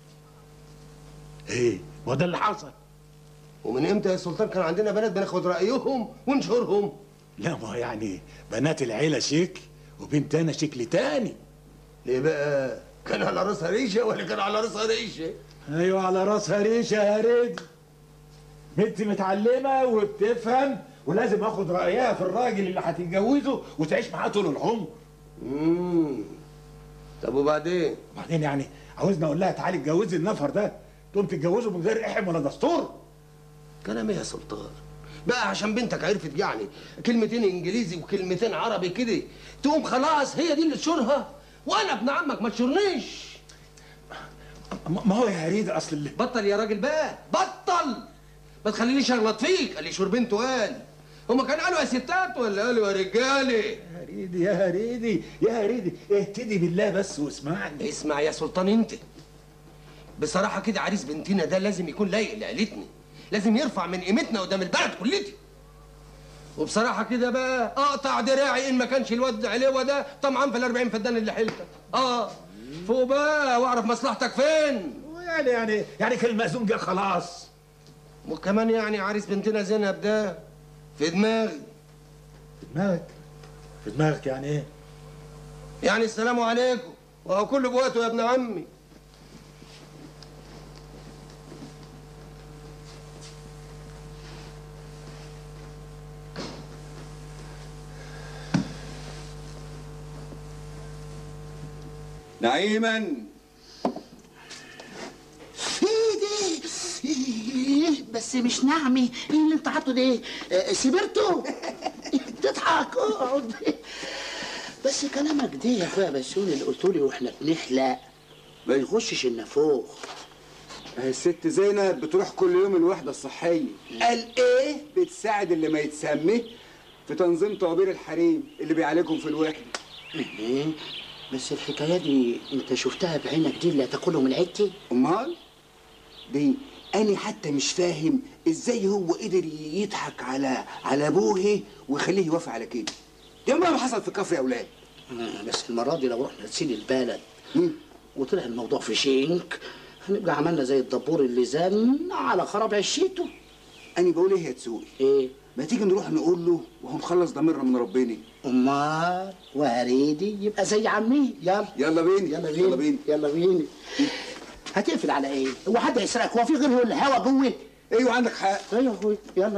ايه ما ده اللي حصل ومن امتى يا سلطان كان عندنا بنات بناخد رايهم ونشهرهم لا ما هو يعني بنات العيله شكل وبنت انا شكل تاني ليه بقى كان على راسها ريشه ولا كان على راسها ريشه ايوه على راسها ريشه يا هريدي بنت متعلمه وبتفهم ولازم اخد رايها في الراجل اللي هتتجوزه وتعيش معاه طول العمر امم طب وبعدين وبعدين يعني عاوزني اقول لها تعالي اتجوزي النفر ده تقوم تتجوزه من غير احم ولا دستور كلام ايه يا سلطان بقى عشان بنتك عرفت يعني كلمتين انجليزي وكلمتين عربي كده تقوم خلاص هي دي اللي تشورها وانا ابن عمك ما تشورنيش ما هو يا هريدي اصل اللي بطل يا راجل بقى بطل ما تخلينيش اغلط فيك قال لي شور بنته قال هما كانوا قالوا يا ستات ولا قالوا يا رجاله يا هريدي يا هريدي يا هريدي اهتدي بالله بس واسمعني اسمع يا سلطان انت بصراحه كده عريس بنتنا ده لازم يكون لايق لعيلتنا لازم يرفع من قيمتنا قدام البلد كلتي وبصراحه كده بقى اقطع دراعي ان ما كانش الواد عليوه ده طمعان في ال 40 فدان اللي حيلتك اه فوق بقى واعرف مصلحتك فين يعني يعني يعني كان المأذون جه خلاص وكمان يعني عريس بنتنا زينب ده في دماغي في دماغك في دماغك يعني ايه يعني السلام عليكم وهو كله بوقته يا ابن عمي نعيما ايه ده إيه بس مش نعمي ايه اللي انت حاطه ده آه، سيبرتو بتضحك اقعد بس كلامك ده يا اخويا بسيوني اللي قلت لي واحنا بنحلق ما يخشش النافوخ الست زينب بتروح كل يوم الوحدة الصحية قال ايه بتساعد اللي ما يتسمي في تنظيم طوابير الحريم اللي بيعالجهم في الوحدة ايه بس الحكايه دي انت شفتها بعينك دي اللي هتاكله من عيلتي امال دي انا حتى مش فاهم ازاي هو قدر يضحك على على ابوه ويخليه يوافق على كده دي عمرها ما حصل في كفر يا اولاد آه، بس المره دي لو رحنا نسيل البلد وطلع الموضوع في شينك هنبقى عملنا زي الدبور اللي زن على خراب عشيته انا بقول ايه يا تسوقي ايه ما تيجي نروح نقول له وهنخلص ضميرنا من ربنا امال وهريدي يبقى زي عمي يلا يلا بينا يلا بينا يلا بينا يلا بينا هتقفل على ايه؟ هو حد هيسرقك هو في غير الهوا جوه؟ ايوه عندك حق ايوه يا اخويا يلا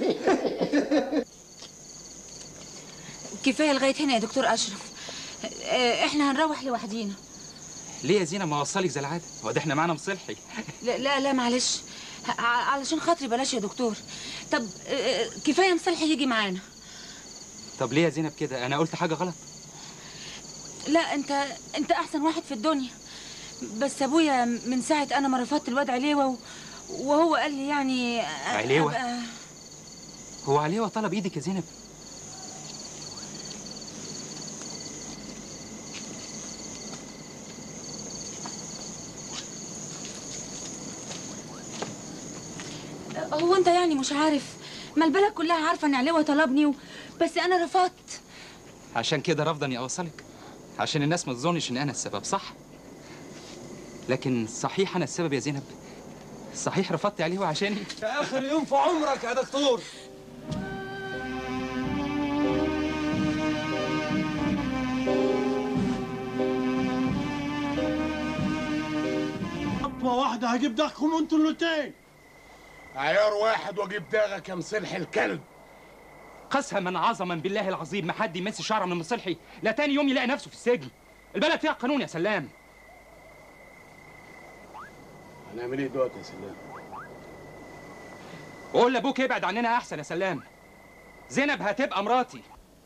كفايه لغايه هنا يا دكتور اشرف آه، احنا هنروح لوحدينا ليه يا زينب ما اوصلك زي العاده هو ده احنا معانا مصلحي لا لا لا معلش ه- ع- علشان خاطري بلاش يا دكتور طب آه، كفايه مصلحي يجي معانا طب ليه يا زينب كده انا قلت حاجه غلط لا انت انت احسن واحد في الدنيا بس ابويا من ساعه انا ما رفضت الواد عليوه و- وهو قال لي يعني أ- عليوة؟ أبقى- هو عليه طلب ايدك يا زينب هو انت يعني مش عارف ما البلد كلها عارفه ان عليوه طلبني و... بس انا رفضت عشان كده رافضه اني اوصلك عشان الناس ما تظنش ان انا السبب صح لكن صحيح انا السبب يا زينب صحيح رفضت عليه عشاني في اخر يوم في عمرك يا دكتور خطوة واحدة هجيب داغكم انتوا الاتنين عيار واحد واجيب داغك يا مصلح الكلب قسما عظما بالله العظيم ما حد يمس شعره من مصلحي لا تاني يوم يلاقي نفسه في السجن البلد فيها قانون يا سلام هنعمل ايه دلوقتي يا سلام قول لابوك ابعد عننا احسن يا سلام زينب هتبقى مراتي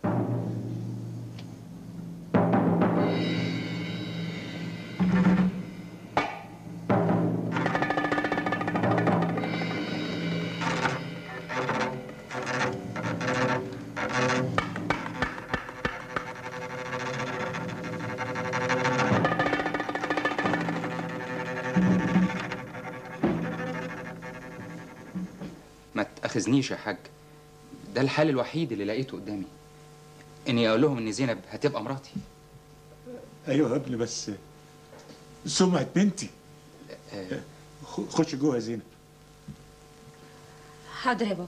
ما تاخذنيش يا حاج ده الحل الوحيد اللي لقيته قدامي اني اقول لهم ان زينب هتبقى مراتي ايوه يا ابني بس سمعة بنتي خ- خش جوه يا زينب حاضر يا بابا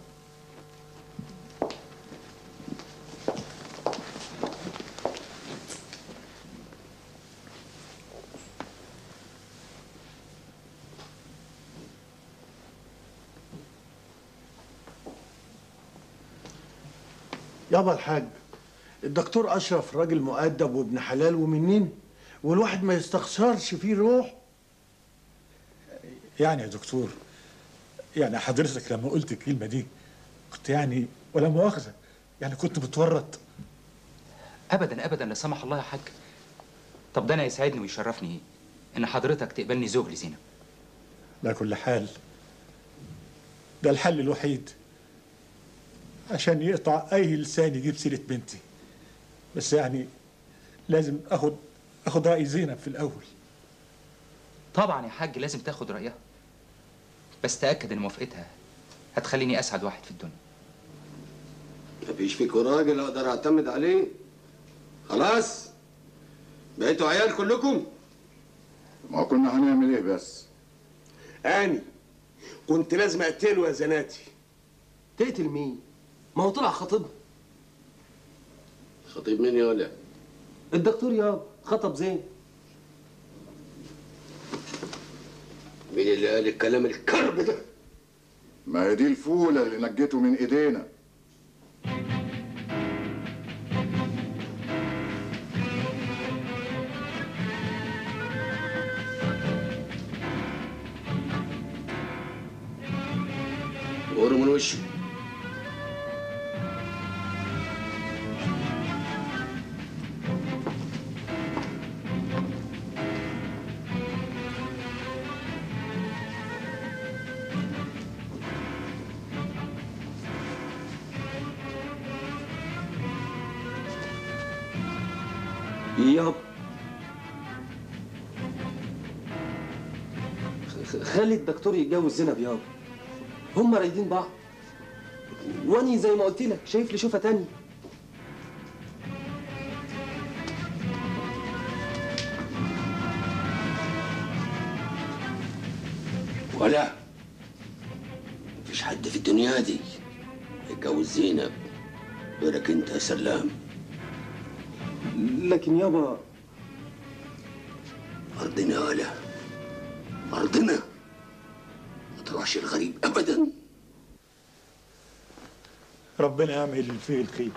يابا الحاج الدكتور اشرف راجل مؤدب وابن حلال ومنين والواحد ما يستخسرش فيه روح يعني يا دكتور يعني حضرتك لما قلت الكلمة دي كنت يعني ولا مؤاخذة يعني كنت بتورط ابدا ابدا لا سمح الله يا حاج طب ده انا يسعدني ويشرفني ان حضرتك تقبلني زوج لزينب على كل حال ده الحل الوحيد عشان يقطع اي لسان يجيب سيرة بنتي بس يعني لازم اخد اخد رأي زينب في الاول طبعا يا حاج لازم تاخد رايها بس تاكد ان موافقتها هتخليني اسعد واحد في الدنيا مفيش فيكوا راجل اقدر اعتمد عليه خلاص بقيتوا عيال كلكم ما كنا هنعمل ايه بس اني كنت لازم اقتله يا زناتي تقتل مين؟ ما هو طلع خطيبها خطيب مين يا ولا الدكتور يابا خطب زين مين اللي قال الكلام الكرب ده ما هي دي الفولة اللي نجيته من ايدينا غور من وشه ياب خ- خلي الدكتور يتجوز زينب يابا هم رايدين بعض واني زي ما قلت لك شايف لي شوفه تانية ولا مفيش حد في الدنيا دي يتجوز زينب غيرك انت يا سلام لكن يابا أرضنا ولا أرضنا ما تروحش الغريب أبدا ربنا يعمل اللي فيه الخير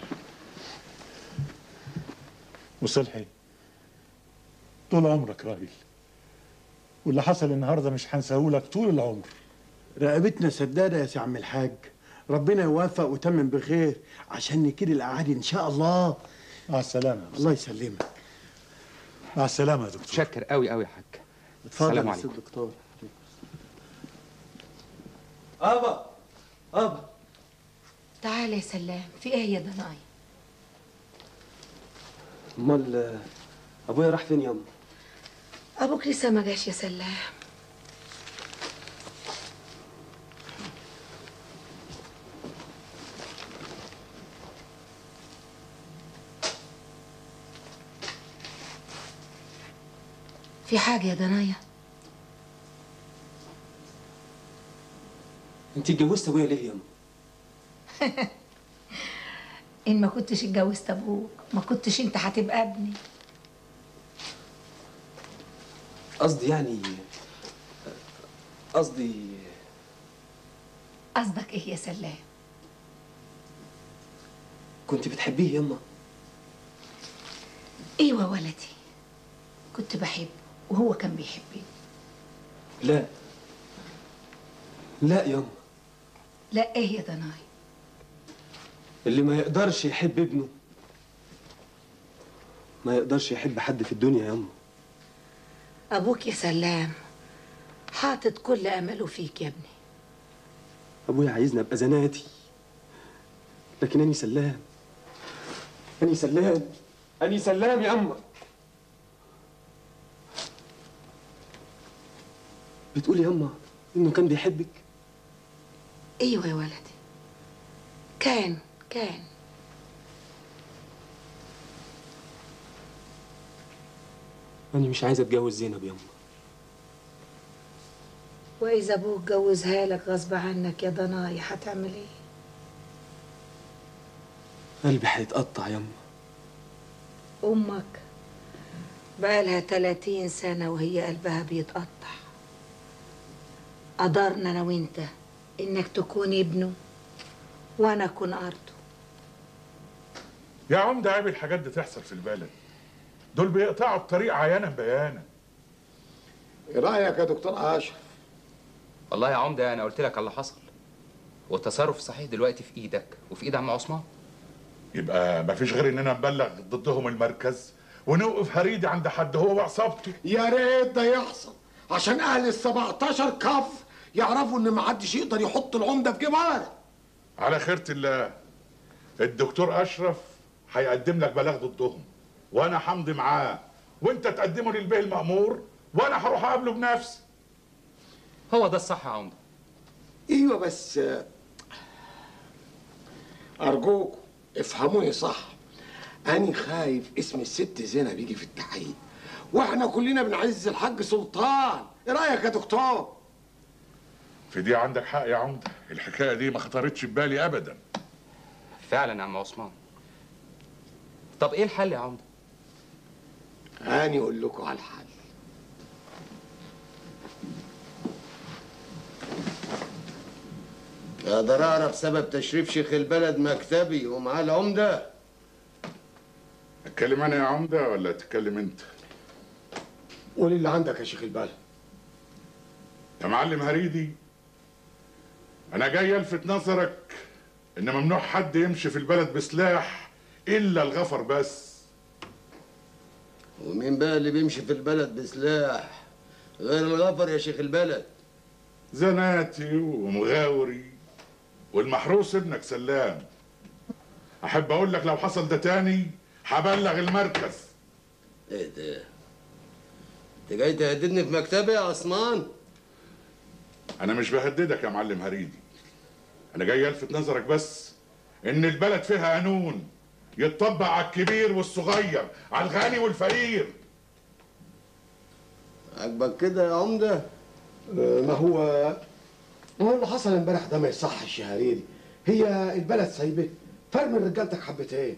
وصلحي طول عمرك راجل واللي حصل النهارده مش هنساهولك طول العمر رقبتنا سدادة يا سي عم الحاج ربنا يوفق ويتمم بخير عشان نكيل الأعادي إن شاء الله مع السلامة الله يسلمك مع السلامة يا دكتور شكر قوي قوي يا حاج اتفضل السلام يا عليكم. سيد الدكتور ابا ابا تعال يا سلام في ايه يا دناي امال آه، ابويا راح فين ياما ابوك لسه ما جاش يا سلام في حاجة يا دنايا انت اتجوزت ابويا ليه ياما إن ما كنتش اتجوزت أبوك ما كنتش أنت هتبقى ابني قصدي يعني قصدي قصدك إيه يا سلام كنت بتحبيه ياما أيوة ولدي كنت بحبه وهو كان بيحبني لا لا ياما لا إيه يا دناي اللي ما يقدرش يحب ابنه ما يقدرش يحب حد في الدنيا ياما أبوك يا سلام حاطط كل أمله فيك يا ابني ابويا عايزني ابقى زناتي لكن اني سلام اني سلام اني سلام يا اما بتقولي يا اما انه كان بيحبك أيوة يا ولدي كان كان اني مش عايز اتجوز زينب يا اما وإذا أبوك جوزها لك غصب عنك يا ضناي هتعمل إيه؟ قلبي هيتقطع يا اما أمك بقالها 30 سنة وهي قلبها بيتقطع قدرنا أنا وأنت إنك تكون ابنه وأنا أكون أرضه يا عمدة عيب الحاجات دي تحصل في البلد دول بيقطعوا الطريق عيانا بيانا ايه رايك يا دكتور اشرف والله يا عمده انا قلت لك على اللي حصل والتصرف الصحيح دلوقتي في ايدك وفي ايد عم عثمان يبقى مفيش غير اننا نبلغ ضدهم المركز ونوقف هريدي عند حد هو وعصابته يا ريت ده يحصل عشان اهل ال 17 كف يعرفوا ان محدش يقدر يحط العمده في جبهه على خيرة الله الدكتور اشرف هيقدم لك بلاغ ضدهم وانا همضي معاه وانت تقدمه للبيه المأمور وانا هروح اقابله بنفسي هو ده الصح يا عمده ايوه بس ارجوكوا افهموني صح أنا خايف اسم الست زينب يجي في التحقيق واحنا كلنا بنعز الحاج سلطان ايه رايك يا دكتور في دي عندك حق يا عمده الحكايه دي ما خطرتش في بالي ابدا فعلا يا عم عثمان طب ايه الحل يا عمده أنا أقول لكم على الحل اقدر اعرف سبب تشريف شيخ البلد مكتبي ومعاه العمده اتكلم انا يا عمده ولا تتكلم انت قول اللي عندك يا شيخ البلد يا معلم هريدي انا جاي الفت نظرك ان ممنوع حد يمشي في البلد بسلاح الا الغفر بس ومين بقى اللي بيمشي في البلد بسلاح غير الغفر يا شيخ البلد زناتي ومغاوري والمحروس ابنك سلام احب اقول لك لو حصل ده تاني هبلغ المركز ايه ده انت جاي تهددني في مكتبي يا عثمان انا مش بهددك يا معلم هريدي انا جاي الفت نظرك بس ان البلد فيها قانون يتطبق على الكبير والصغير على الغني والفقير عجبك كده يا عمده ما هو ما هو اللي حصل امبارح ده ما يصحش يا هريدي هي البلد سايبه فرمي رجالتك حبتين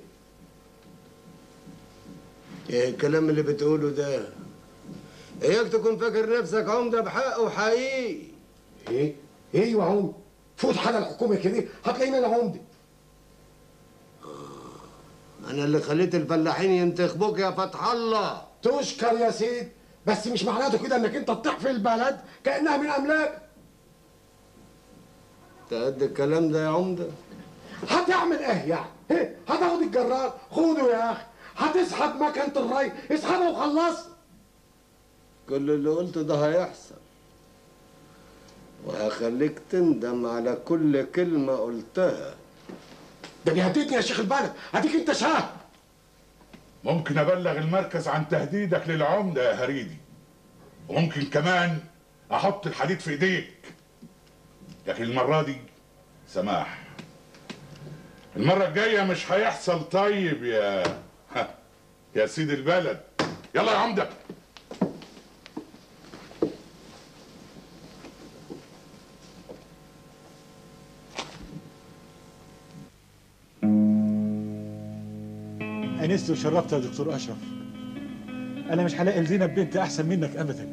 ايه الكلام اللي بتقوله ده اياك تكون فاكر نفسك عمده بحق وحقيقي ايه ايوه عمده فوت حدا الحكومه كده هتلاقيني انا عمده انا اللي خليت الفلاحين ينتخبوك يا فتح الله تشكر يا سيد بس مش معناته كده انك انت تطيح في البلد كانها من املاك تقد الكلام ده يا عمده هتعمل ايه يعني؟ إيه؟ هتاخد الجرار خده يا اخي هتسحب مكنه الري اسحبها وخلص كل اللي قلته ده هيحصل وهخليك تندم على كل كلمة قلتها ده بيهددني يا شيخ البلد اديك انت شاهد ممكن ابلغ المركز عن تهديدك للعمده يا هريدي وممكن كمان احط الحديد في ايديك لكن المره دي سماح المره الجايه مش هيحصل طيب يا ها، يا سيد البلد يلا يا عمده أنست وشرفت يا دكتور أشرف أنا مش هلاقي لزينب بنت أحسن منك أبدا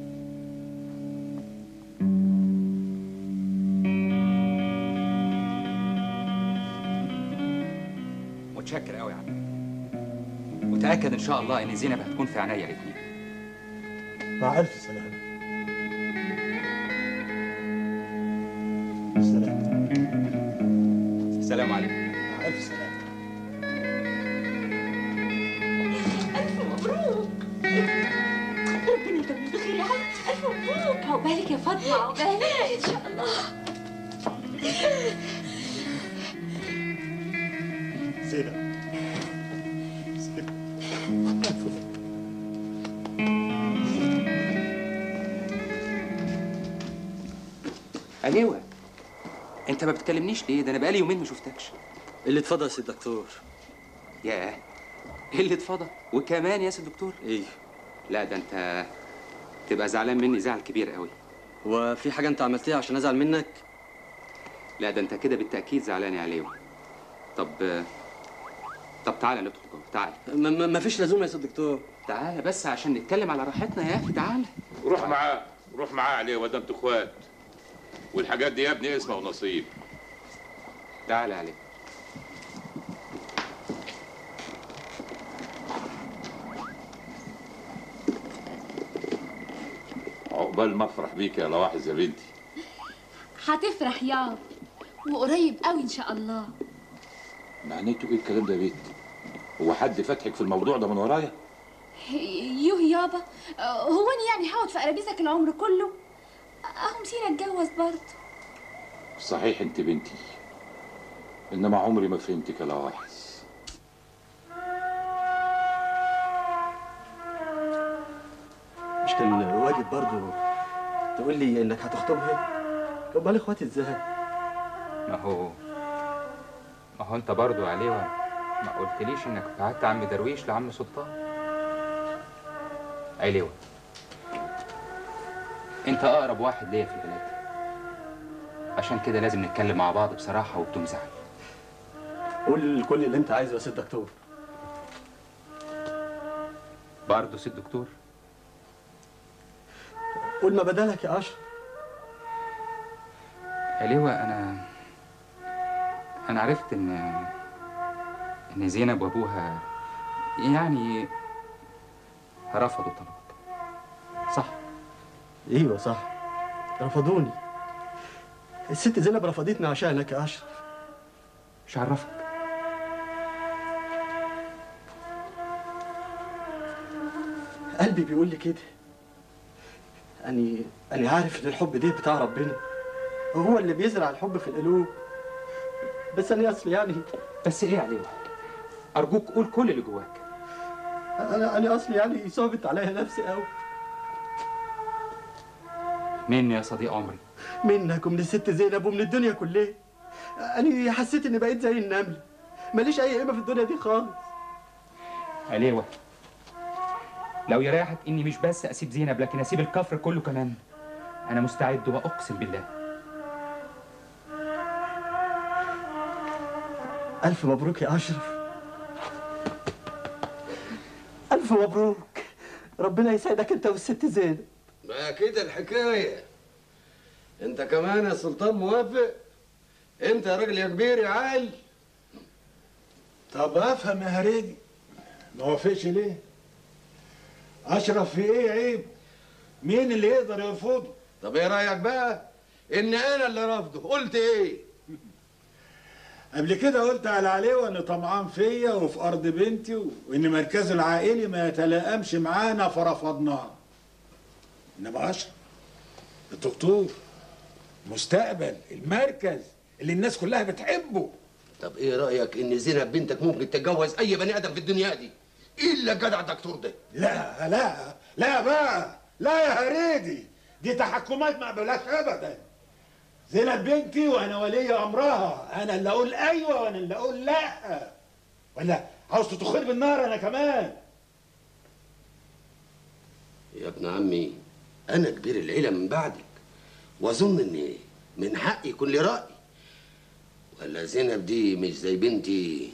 متشكر قوي يا عم متاكد ان شاء الله ان زينب هتكون في عينيا الاثنين مع ألف سلامة سلام السلام عليكم مع ألف سلامة ألف مبروك ربنا يتمم بخير يا حبيبتي ألف مبروك عقبالك يا فاطمة عقبالك إن شاء الله زينب عليوة انت ما بتكلمنيش ليه ده انا بقالي يومين ما شفتكش اللي اتفضل يا سيد دكتور ياه ايه اللي اتفضل وكمان يا سيد دكتور ايه لا ده انت تبقى زعلان مني زعل كبير قوي وفي حاجه انت عملتيها عشان ازعل منك لا ده انت كده بالتاكيد زعلان يا عليوة طب طب تعالى ندخل جوه تعالى ما فيش لزوم يا سيد دكتور تعالى بس عشان نتكلم على راحتنا يا اخي تعالى روح معاه روح معاه عليه وده انتوا اخوات والحاجات دي يا ابني اسمه ونصيب تعالى عليه عقبال ما افرح بيك يا لواحظ يا بنتي هتفرح يابا وقريب قوي ان شاء الله معناته ايه الكلام ده يا بنت هو حد فتحك في الموضوع ده من ورايا يوه يابا هو انا يعني هقعد في قرابيزك العمر كله اهو مسيرة اتجوز برضه صحيح انت بنتي انما عمري ما فهمتك يا لواحظ مش كان واجب برضه تقول لي انك هتخطبها امال اخواتي ازاي ما هو ما هو انت برضو يا عليوة ما قلتليش انك بعت عم درويش لعم سلطان عليوة انت اقرب واحد ليا في البلد عشان كده لازم نتكلم مع بعض بصراحة وبدون زعل قول كل اللي انت عايزه يا سيد دكتور برضه سيد دكتور قول ما بدالك يا اشرف عليوة انا انا عرفت ان ان زينب وابوها يعني رفضوا طلبك صح ايوه صح رفضوني الست زينب رفضتني عشانك يا اشرف مش عرفك قلبي بيقول لي كده أني أنا عارف إن الحب ده بتاع ربنا وهو اللي بيزرع الحب في القلوب بس أنا أصل يعني بس إيه عليه أرجوك قول كل اللي جواك أنا أنا أصلي يعني صعبت عليا نفسي قوي مني يا صديق عمري منك ومن الست زينب ومن الدنيا كلها أنا حسيت إني بقيت زي النمل ماليش أي قيمة في الدنيا دي خالص عليوة لو يريحك اني مش بس اسيب زينب لكن اسيب الكفر كله كمان انا مستعد واقسم بالله ألف مبروك يا أشرف ألف مبروك ربنا يسعدك أنت والست زينب ما كده الحكاية انت كمان يا سلطان موافق انت يا راجل يا كبير يا عال طب افهم يا هريدي ما وافقش ليه؟ اشرف في ايه عيب؟ مين اللي يقدر يرفضه؟ طب ايه رايك بقى ان انا اللي رافضه قلت ايه قبل كده قلت على عليه ان طمعان فيا وفي ارض بنتي وان مركزه العائلي ما يتلائمش معانا فرفضناه انما اشرف الدكتور مستقبل المركز اللي الناس كلها بتحبه طب ايه رايك ان زينب بنتك ممكن تتجوز اي بني ادم في الدنيا دي الا الجدع الدكتور ده لا لا لا بقى لا يا هريدي دي تحكمات ما اقبلهاش ابدا زينب بنتي وانا ولي امرها انا اللي اقول ايوه وانا اللي اقول لا ولا عاوز تدخل بالنار انا كمان يا ابن عمي انا كبير العيله من بعدك واظن ان من حقي يكون لي راي ولا زينب دي مش زي بنتي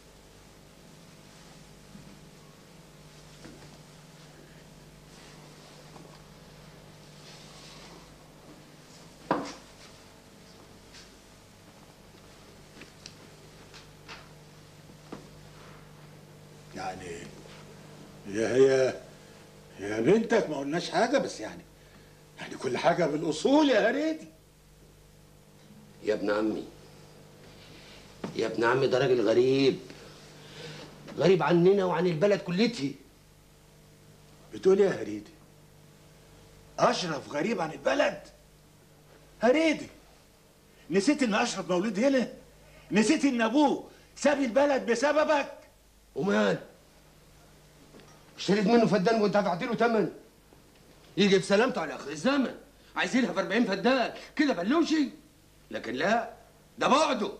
يعني هي هي هي بنتك ما قلناش حاجه بس يعني يعني كل حاجه بالاصول يا هريدي يا ابن عمي يا ابن عمي ده راجل غريب غريب عننا وعن البلد كلتي بتقول ايه يا هريدي اشرف غريب عن البلد هريدي نسيت ان اشرف مولود هنا نسيت ان ابوه ساب البلد بسببك ومال اشتريت منه فدان ودفعت له ثمن يجي بسلامته على اخر الزمن عايزينها في 40 فدان كده بلوشي لكن لا ده بعده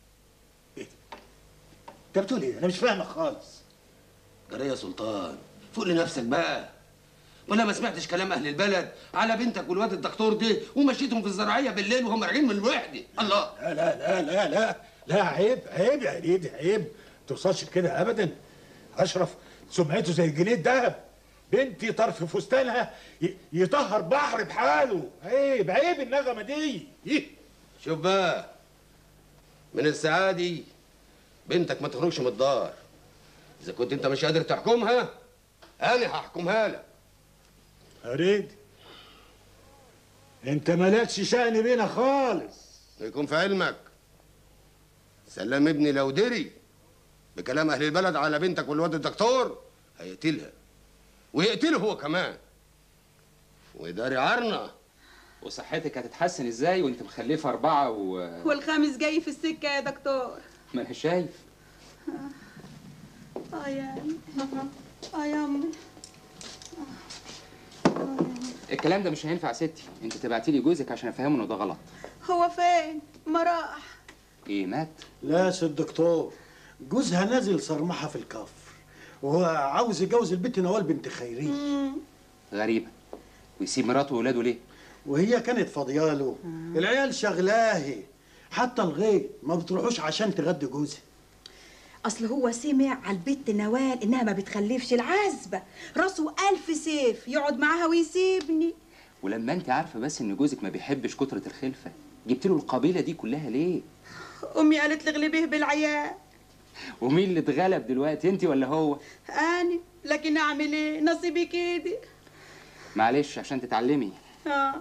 انت بتقول ايه انا مش فاهمك خالص جرى يا سلطان فوق لنفسك بقى ولا ما سمعتش كلام اهل البلد على بنتك والواد الدكتور ده ومشيتهم في الزراعيه بالليل وهم راجعين من الوحده الله لا لا لا لا لا لا عيب عيب يا هريدي عيب ما توصلش كده ابدا اشرف سمعته زي الجنيه الدهب بنتي طرف فستانها ي- يطهر بحر بحاله عيب عيب النغمه دي إيه؟ شوف بقى من الساعه دي بنتك ما تخرجش من الدار اذا كنت انت مش قادر تحكمها انا هحكمها لك هريدي انت مالكش شأن بينا خالص يكون في علمك سلام ابني لو دري بكلام اهل البلد على بنتك والواد الدكتور هيقتلها ويقتله هو كمان ويداري عرنا وصحتك هتتحسن ازاي وانت مخلفه اربعه و والخامس جاي في السكة يا دكتور ما انا شايف اه يا اه يا امي الكلام ده مش هينفع يا ستي انت تبعتي لي جوزك عشان افهمه انه ده غلط هو فين؟ ما راح ايه مات لا يا سيد الدكتور جوزها نازل صرمحة في الكفر وهو عاوز يجوز البنت نوال بنت خيري غريبه ويسيب مراته واولاده ليه وهي كانت فاضياله العيال شغلاهي حتى الغيط ما بتروحوش عشان تغدي جوزها اصل هو سمع على البت نوال انها ما بتخلفش العزبه راسه الف سيف يقعد معاها ويسيبني ولما انت عارفه بس ان جوزك ما بيحبش كتره الخلفه جبت له القبيله دي كلها ليه امي قالت لي اغلبيه بالعيال ومين اللي اتغلب دلوقتي انت ولا هو اني لكن اعمل ايه نصيبي كده معلش عشان تتعلمي اه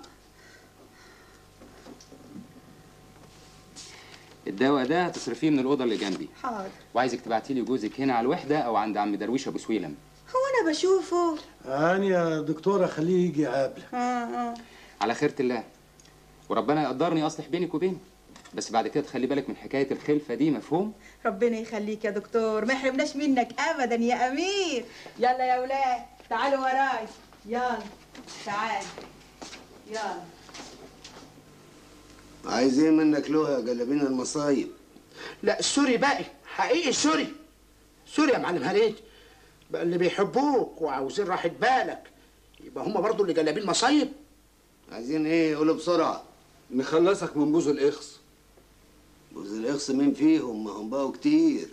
الدواء ده هتصرفيه من الاوضه اللي جنبي حاضر وعايزك تبعتي لي جوزك هنا على الوحده او عند عم درويش ابو سويلم هو انا بشوفه أنا يا دكتورة خليه يجي يقابلك اه اه على خيرة الله وربنا يقدرني اصلح بينك وبينه بس بعد كده تخلي بالك من حكايه الخلفه دي مفهوم ربنا يخليك يا دكتور ما يحرمناش منك ابدا يا امير يلا يا اولاد تعالوا وراي يلا تعال يلا عايزين منك له يا جلابين المصايب لا سوري باقي حقيقي سوري سوري يا معلم هريد بقى اللي بيحبوك وعاوزين راحة بالك يبقى هم برضو اللي جلابين مصايب عايزين ايه قولوا بسرعه نخلصك من بوز الاخص بوز الاخص مين فيهم ما هم بقوا كتير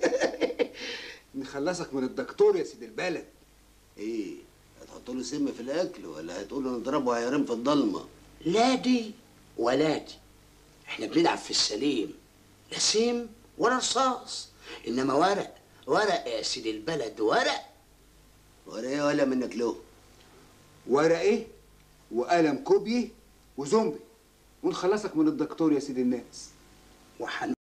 نخلصك من الدكتور يا سيد البلد ايه هتحطوا له سم في الاكل ولا هتقولوا نضربه عيارين في الضلمه لا دي ولا دي احنا بنلعب في السليم لا سيم ولا رصاص انما ورق ورق يا سيدي البلد ورق ورق ايه ولا منك له ورق ايه وقلم كوبي وزومبي ونخلصك من الدكتور يا سيد الناس وحن